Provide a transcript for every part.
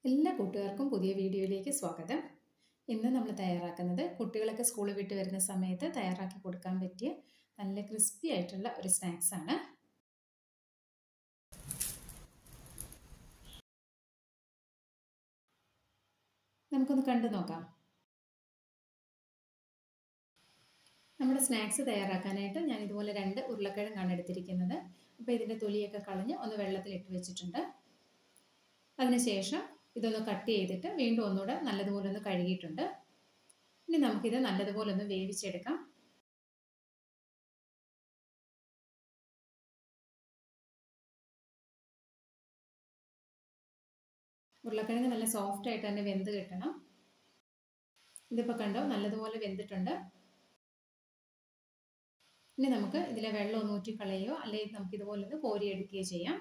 എല്ലാ കൂട്ടുകാർക്കും പുതിയ വീഡിയോയിലേക്ക് സ്വാഗതം ഇന്ന് നമ്മൾ തയ്യാറാക്കുന്നത് കുട്ടികളൊക്കെ സ്കൂളിൽ വിട്ട് വരുന്ന സമയത്ത് തയ്യാറാക്കി കൊടുക്കാൻ പറ്റിയ നല്ല ക്രിസ്പി ആയിട്ടുള്ള ഒരു സ്നാക്സ് ആണ് നമുക്കൊന്ന് കണ്ടു നോക്കാം നമ്മുടെ സ്നാക്സ് തയ്യാറാക്കാനായിട്ട് ഞാൻ ഇതുപോലെ രണ്ട് ഉരുളക്കിഴങ്ങാണ് എടുത്തിരിക്കുന്നത് അപ്പോൾ ഇതിൻ്റെ തൊലിയൊക്കെ കളഞ്ഞ് ഒന്ന് വെള്ളത്തിലിട്ട് വെച്ചിട്ടുണ്ട് അതിനുശേഷം ഇതൊന്ന് കട്ട് ചെയ്തിട്ട് വീണ്ടും ഒന്നുകൂടെ നല്ലതുപോലെ ഒന്ന് കഴുകിയിട്ടുണ്ട് ഇനി നമുക്കിത് നല്ലതുപോലെ ഒന്ന് വേവിച്ചെടുക്കാം ഉരുളക്കിഴങ്ങ് നല്ല സോഫ്റ്റ് ആയിട്ട് തന്നെ വെന്ത് കിട്ടണം ഇതിപ്പോൾ കണ്ടോ നല്ലതുപോലെ വെന്തിട്ടുണ്ട് ഇനി നമുക്ക് ഇതിലെ വെള്ളം ഒന്ന് ഊറ്റി കളയുകയോ അല്ലെങ്കിൽ നമുക്ക് ഇതുപോലെ ഒന്ന് കോരിയെടുക്കുകയോ ചെയ്യാം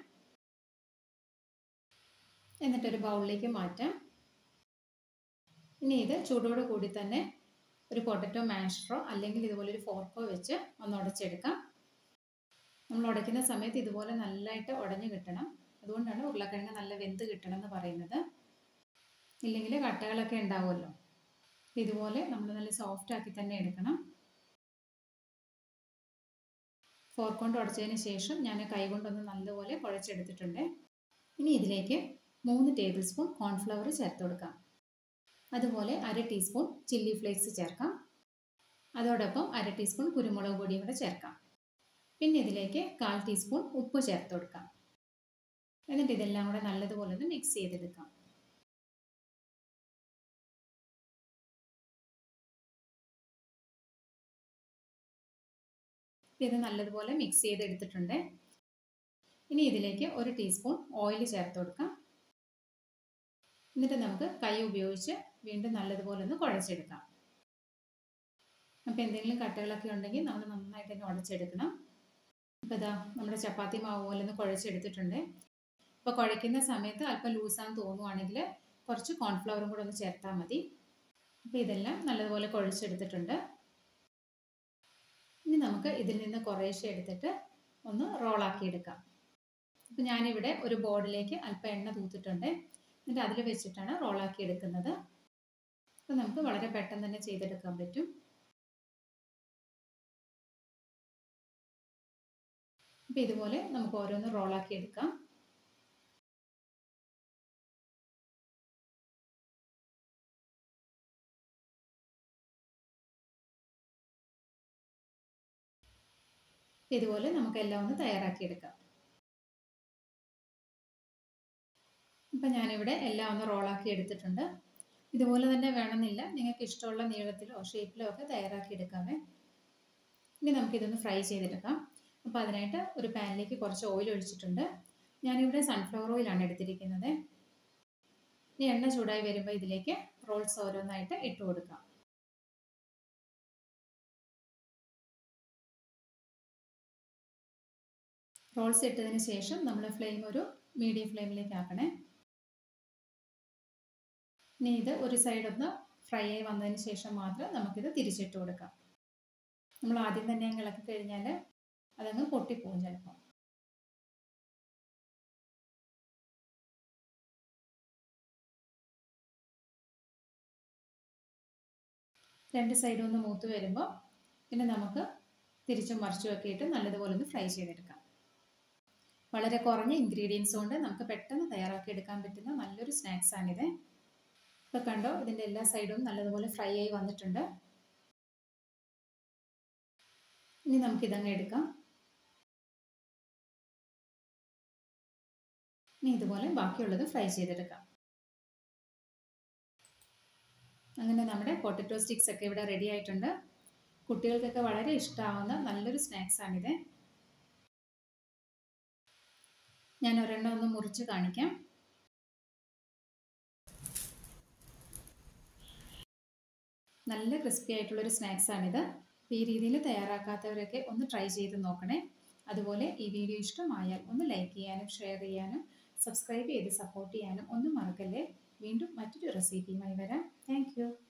എന്നിട്ടൊരു ബൗളിലേക്ക് മാറ്റാം ഇനി ഇത് ചൂടോട് കൂടി തന്നെ ഒരു പൊട്ടറ്റോ മാഷറോ അല്ലെങ്കിൽ ഇതുപോലെ ഒരു ഫോർക്കോ വെച്ച് ഒന്ന് ഉടച്ചെടുക്കാം നമ്മൾ ഉടയ്ക്കുന്ന സമയത്ത് ഇതുപോലെ നല്ലതായിട്ട് ഉടഞ്ഞു കിട്ടണം അതുകൊണ്ടാണ് ഉരുളക്കിഴങ്ങ് നല്ല വെന്ത് കിട്ടണം എന്ന് പറയുന്നത് ഇല്ലെങ്കിൽ കട്ടകളൊക്കെ ഉണ്ടാവുമല്ലോ ഇതുപോലെ നമ്മൾ നല്ല സോഫ്റ്റ് ആക്കി തന്നെ എടുക്കണം ഫോർക്ക് കൊണ്ട് ഉടച്ചതിന് ശേഷം ഞാൻ കൈ കൊണ്ടൊന്ന് നല്ലപോലെ കുഴച്ചെടുത്തിട്ടുണ്ട് ഇനി ഇതിലേക്ക് മൂന്ന് ടേബിൾ സ്പൂൺ കോൺഫ്ലവർ ചേർത്ത് കൊടുക്കാം അതുപോലെ അര ടീസ്പൂൺ ചില്ലി ഫ്ലേക്സ് ചേർക്കാം അതോടൊപ്പം അര ടീസ്പൂൺ കുരുമുളക് പൊടിയും കൂടെ ചേർക്കാം പിന്നെ ഇതിലേക്ക് കാൽ ടീസ്പൂൺ ഉപ്പ് ചേർത്ത് കൊടുക്കാം എന്നിട്ട് ഇതെല്ലാം കൂടെ നല്ലതുപോലെ ഒന്ന് മിക്സ് ചെയ്തെടുക്കാം ഇത് നല്ലതുപോലെ മിക്സ് ചെയ്തെടുത്തിട്ടുണ്ട് ഇനി ഇതിലേക്ക് ഒരു ടീസ്പൂൺ ഓയിൽ ചേർത്ത് കൊടുക്കാം എന്നിട്ട് നമുക്ക് കൈ ഉപയോഗിച്ച് വീണ്ടും നല്ലതുപോലെ ഒന്ന് കുഴച്ചെടുക്കാം അപ്പോൾ എന്തെങ്കിലും കട്ടകളൊക്കെ ഉണ്ടെങ്കിൽ നമ്മൾ നന്നായിട്ട് തന്നെ ഉടച്ചെടുക്കണം അപ്പോൾ ഇതാ നമ്മുടെ ചപ്പാത്തി മാവ് പോലെ ഒന്ന് കുഴച്ചെടുത്തിട്ടുണ്ട് അപ്പോൾ കുഴയ്ക്കുന്ന സമയത്ത് അല്പം ലൂസാന്ന് തോന്നുവാണെങ്കിൽ കുറച്ച് കോൺഫ്ലവറും കൂടെ ഒന്ന് ചേർത്താൽ മതി അപ്പോൾ ഇതെല്ലാം നല്ലതുപോലെ കുഴച്ചെടുത്തിട്ടുണ്ട് ഇനി നമുക്ക് ഇതിൽ നിന്ന് കുറേശ്ശെ എടുത്തിട്ട് ഒന്ന് റോളാക്കി എടുക്കാം അപ്പോൾ ഞാനിവിടെ ഒരു ബോർഡിലേക്ക് അല്പം എണ്ണ തൂത്തിട്ടുണ്ട് എന്നിട്ട് അതിൽ വെച്ചിട്ടാണ് റോളാക്കി എടുക്കുന്നത് അപ്പോൾ നമുക്ക് വളരെ പെട്ടെന്ന് തന്നെ ചെയ്തെടുക്കാൻ പറ്റും അപ്പോൾ ഇതുപോലെ നമുക്ക് ഓരോന്ന് റോളാക്കി എടുക്കാം ഇതുപോലെ നമുക്ക് എല്ലാം ഒന്ന് തയ്യാറാക്കി എടുക്കാം ഇപ്പം ഞാനിവിടെ എല്ലാം ഒന്ന് റോളാക്കി എടുത്തിട്ടുണ്ട് ഇതുപോലെ തന്നെ വേണമെന്നില്ല നിങ്ങൾക്ക് ഇഷ്ടമുള്ള നീളത്തിലോ ഷേപ്പിലോ ഒക്കെ തയ്യാറാക്കി എടുക്കാമേ ഇനി നമുക്കിതൊന്ന് ഫ്രൈ ചെയ്തെടുക്കാം അപ്പോൾ അതിനായിട്ട് ഒരു പാനിലേക്ക് കുറച്ച് ഓയിൽ ഒഴിച്ചിട്ടുണ്ട് ഞാനിവിടെ സൺഫ്ലവർ ഓയിലാണ് എടുത്തിരിക്കുന്നത് ഇനി എണ്ണ ചൂടായി വരുമ്പോൾ ഇതിലേക്ക് റോൾസ് ഓരോന്നായിട്ട് ഇട്ട് കൊടുക്കാം റോൾസ് ഇട്ടതിന് ശേഷം നമ്മൾ ഫ്ലെയിം ഒരു മീഡിയം ഫ്ലെയിമിലേക്ക് ആക്കണേ ഇനി ഇത് ഒരു സൈഡ് ഒന്ന് ഫ്രൈ ആയി വന്നതിന് ശേഷം മാത്രം നമുക്കിത് തിരിച്ചിട്ട് കൊടുക്കാം നമ്മൾ ആദ്യം തന്നെ അങ്ങ് ഇളക്കി കഴിഞ്ഞാൽ അതങ്ങ് പൊട്ടിപ്പോവും ചിലപ്പോൾ രണ്ട് സൈഡും ഒന്ന് മൂത്ത് വരുമ്പോൾ പിന്നെ നമുക്ക് തിരിച്ചും മറിച്ചും ഒക്കെ ഇട്ട് നല്ലതുപോലെ ഒന്ന് ഫ്രൈ ചെയ്തെടുക്കാം വളരെ കുറഞ്ഞ ഇൻഗ്രീഡിയൻസ് കൊണ്ട് നമുക്ക് പെട്ടെന്ന് തയ്യാറാക്കി എടുക്കാൻ പറ്റുന്ന നല്ലൊരു സ്നാക്സ് ആണിത് ഇപ്പോൾ കണ്ടോ ഇതിൻ്റെ എല്ലാ സൈഡും നല്ലതുപോലെ ഫ്രൈ ആയി വന്നിട്ടുണ്ട് ഇനി നമുക്കിതങ്ങ് എടുക്കാം ഇനി ഇതുപോലെ ബാക്കിയുള്ളത് ഫ്രൈ ചെയ്തെടുക്കാം അങ്ങനെ നമ്മുടെ പൊട്ടറ്റോ സ്റ്റിക്സ് ഒക്കെ ഇവിടെ റെഡി ആയിട്ടുണ്ട് കുട്ടികൾക്കൊക്കെ വളരെ ഇഷ്ടമാവുന്ന നല്ലൊരു സ്നാക്സ് ആണിത് ഞാൻ ഒരെണ്ണം ഒന്ന് മുറിച്ച് കാണിക്കാം നല്ല ക്രിസ്പി ആയിട്ടുള്ളൊരു സ്നാക്സ് ആണിത് ഈ രീതിയിൽ തയ്യാറാക്കാത്തവരൊക്കെ ഒന്ന് ട്രൈ ചെയ്ത് നോക്കണേ അതുപോലെ ഈ വീഡിയോ ഇഷ്ടമായാൽ ഒന്ന് ലൈക്ക് ചെയ്യാനും ഷെയർ ചെയ്യാനും സബ്സ്ക്രൈബ് ചെയ്ത് സപ്പോർട്ട് ചെയ്യാനും ഒന്നും മറക്കല്ലേ വീണ്ടും മറ്റൊരു റെസിപ്പിയുമായി വരാം താങ്ക്